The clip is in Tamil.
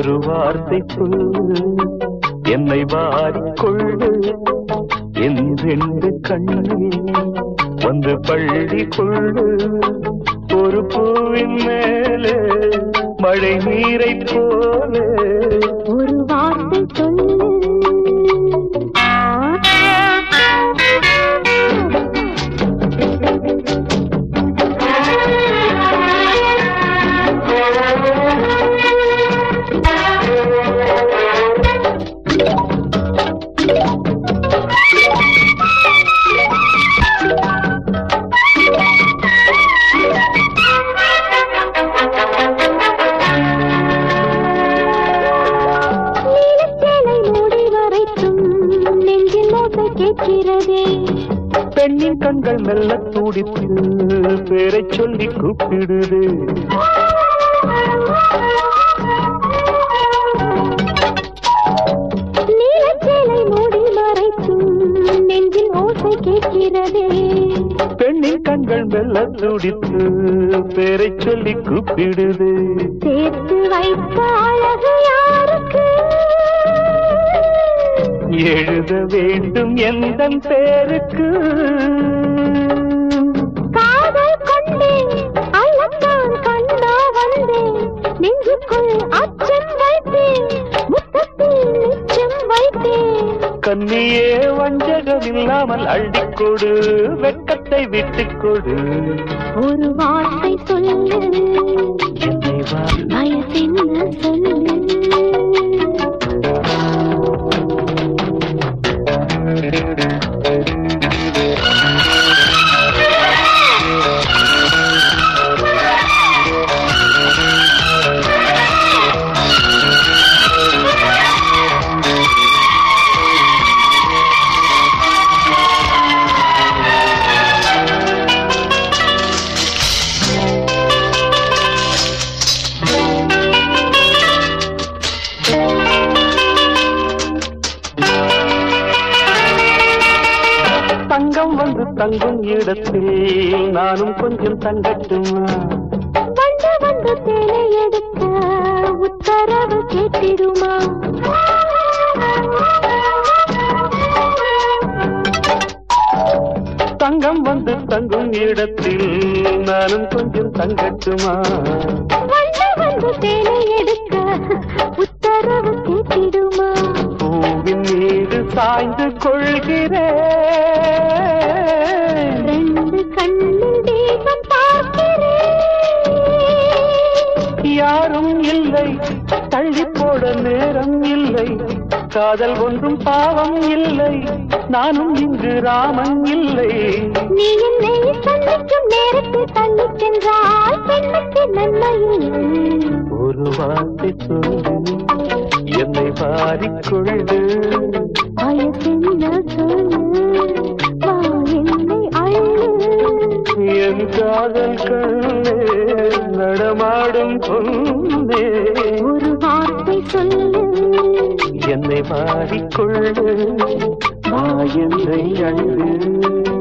ஒரு வார்த்தை சொல்லு என்னை வாரிக்கொள்ளு என் ரெண்டு கண்ணில் வந்து பள்ளி கொள்ளு ஒரு பூவின் மேலே மழை நீரை போல ஒரு வார்த்தை சொல்லு நீலச்சேலை மூடி வரைக்கும் நெஞ்சில் மோசை கேட்கிறதே பெண்ணின் கண்கள் மெல்ல துடித்து பேரை சொல்லி கூப்பிடுது நீலச்சேலை மூடி மறைக்கும் நெஞ்சில் ஓசை கேட்கிறதே பெண்ணின் கண்கள் மெல்ல துடித்து பேரை சொல்லி கூப்பிடுது சேர்த்து வைத்த அழகு யாருக்கு எழுத வேண்டும் எந்த பேருக்கு காதல் கொண்டேன் அள்ளத்தான் கண்டா வந்தேன் நெஞ்சுக்குள் அச்சம் வைத்தேன் முத்தத்தில் நிச்சம் வைத்தேன் கண்ணியே வஞ்சகம் இல்லாமல் அள்ளிக்கொடு வெட்கத்தை விட்டுக்கொடு ஒரு வார்த்தை சொல்லு என்னை வா வயசென்ன சொல்லு தங்கம் வந்து தங்கும் இடத்தில் நானும் கொஞ்சம் தங்கட்டுமா வந்து வந்து தேனை எடுக்க உத்தரவு கேட்டிடுமா தங்கம் வந்து தங்கும் இடத்தில் நானும் கொஞ்சம் தங்கட்டுமா வந்து வந்து தேனை எடுக்க உத்தரவு கேட்டிடுமா பூவின் மீது சாய்ந்து கொள்கிறேன் ரெண்டு கண்ணில் தீபம் பார்க்கிறேன் யாரும் இல்லை தள்ளி போட நேரம் இல்லை காதல் ஒன்றும் பாவம் இல்லை நானும் இங்கு ராமன் இல்லை நீ என்னை சந்திக்கும் நேரத்தில் தள்ளி சென்றால் பெண்ணுக்கு நன்மை இல்லை. ஒரு வார்த்தை சொல்லு என்னை வாரிக்கொள்ளு வயசென்ன சொல்லு வா என்னை அள்ளு என் காதல் கண்ணே நடமாடும் பொன்னே ஒரு வார்த்தை சொல்லு என்னை வாரிக்கொள்ளு வா என்னை அழு